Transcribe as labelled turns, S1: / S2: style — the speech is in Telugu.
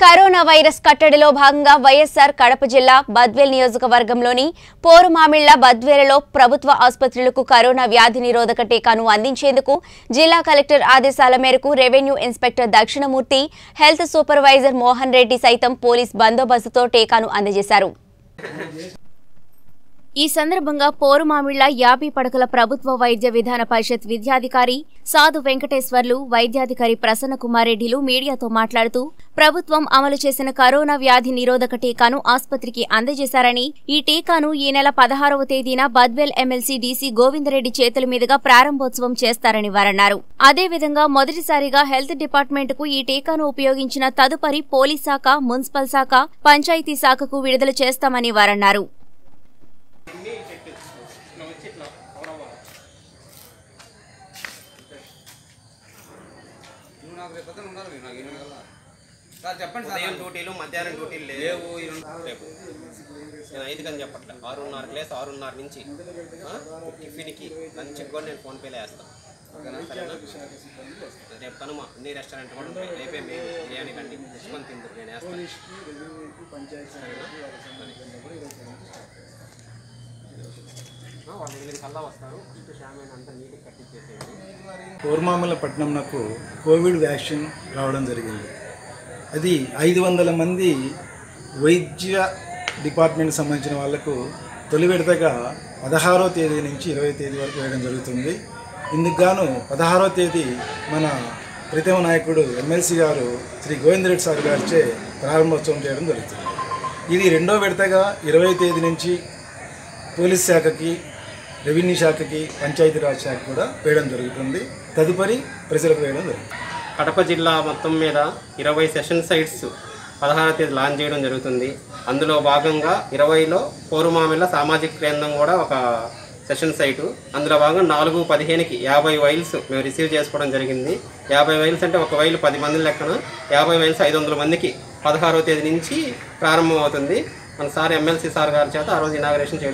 S1: కరోనా వైరస్ కట్టడిలో భాగంగా వైఎస్సార్ కడప జిల్లా బద్వేల్ నియోజకవర్గంలోని పోరుమామిళ్ల బద్వేలలో ప్రభుత్వ ఆసుపత్రులకు కరోనా వ్యాధి నిరోధక టీకాను అందించేందుకు జిల్లా కలెక్టర్ ఆదేశాల మేరకు revenue inspector Dakshinamurthy health supervisor Mohan Reddy సైతం పోలీస్ బందోబస్తుతో టీకాను అందజేశారు ఈ సందర్భంగా పోరుమామిళ్ల యాభై పడకల ప్రభుత్వ వైద్య విధాన పరిషత్ విద్యాధికారి సాధు వెంకటేశ్వర్లు వైద్యాధికారి ప్రసన్న కుమార్ రెడ్డిలు మీడియాతో మాట్లాడుతూ ప్రభుత్వం అమలు చేసిన కరోనా వ్యాధి నిరోధక టీకాను ఆసుపత్రికి అందజేశారని ఈ టీకాను ఈ నెల పదహారవ తేదీన బద్వేల్ ఎమ్మెల్సీ డీసీ గోవిందరెడ్డి చేతుల మీదుగా ప్రారంభోత్సవం చేస్తారని వారన్నారు అదేవిధంగా మొదటిసారిగా హెల్త్ డిపార్ట్మెంట్ కు ఈ టీకాను ఉపయోగించిన తదుపరి పోలీస్ శాఖ మున్సిపల్ శాఖ పంచాయతీ శాఖకు విడుదల చేస్తామని వారన్నారు
S2: నువ్వు నాకు రేపు పొద్దున్న ఉండాలి మీరు నాకు ఎనిమిది కల్లా సార్ చెప్పండి సార్
S3: ఉదయం డ్యూటీలు మధ్యాహ్నం డ్యూటీలు లేవు
S2: లేవు ఈ రెండు
S3: రేపు నేను ఐదు కని చెప్పట్లే ఆరున్నర లేసి ఆరున్నర నుంచి ఆ, టిఫిన్కి లంచ్కి కూడా నేను ఫోన్పేలో వేస్తాను ఓకేనా సరేనా రేపు కనుమ అన్ని రెస్టారెంట్ కూడా ఉంటాయి రేపే మేము బిర్యానీ కండి తెచ్చుకొని తింటారు నేను వేస్తాను సరేనా ఆ, వాళ్ళు ఎనిమిది కల్లా వస్తారు ఫస్ట్ షామీన్ అంతా నీట్గా కట్టించేసేయండి
S4: కోర్మామల పట్టణంకు కోవిడ్ వ్యాక్సిన్ రావడం జరిగింది అది ఐదు వందల మంది వైద్య డిపార్ట్మెంట్కి సంబంధించిన వాళ్లకు తొలి విడతగా పదహారో తేదీ నుంచి ఇరవై తేదీ వరకు వేయడం జరుగుతుంది ఇందుకు గాను పదహారో తేదీ మన ప్రీతమ నాయకుడు ఎమ్మెల్సీ గారు శ్రీ గోవిందరెడ్డి సార్ గారిచే ప్రారంభోత్సవం చేయడం జరుగుతుంది ఇది రెండో విడతగా ఇరవై తేదీ నుంచి పోలీస్ శాఖకి రెవెన్యూ శాఖకి పంచాయతీరాజ్ శాఖ కూడా వేయడం జరుగుతుంది తదుపరి ప్రజలకు వేయడం జరుగుతుంది
S3: కడప జిల్లా మొత్తం మీద ఇరవై సెషన్ సైట్స్ పదహారవ తేదీ లాంచ్ చేయడం జరుగుతుంది అందులో భాగంగా ఇరవైలో పోరుమామిల సామాజిక కేంద్రం కూడా ఒక సెషన్ సైటు అందులో భాగంగా నాలుగు పదిహేనుకి యాభై వైల్స్ మేము రిసీవ్ చేసుకోవడం జరిగింది యాభై వైల్స్ అంటే ఒక వైల్ పది మంది లెక్కన యాభై వైల్స్ ఐదు వందల మందికి పదహారవ తేదీ నుంచి ప్రారంభం అవుతుంది మన సార్ ఎమ్మెల్సీ సార్ గారి చేత ఆ రోజు ఇనాగరేషన్ చేయడం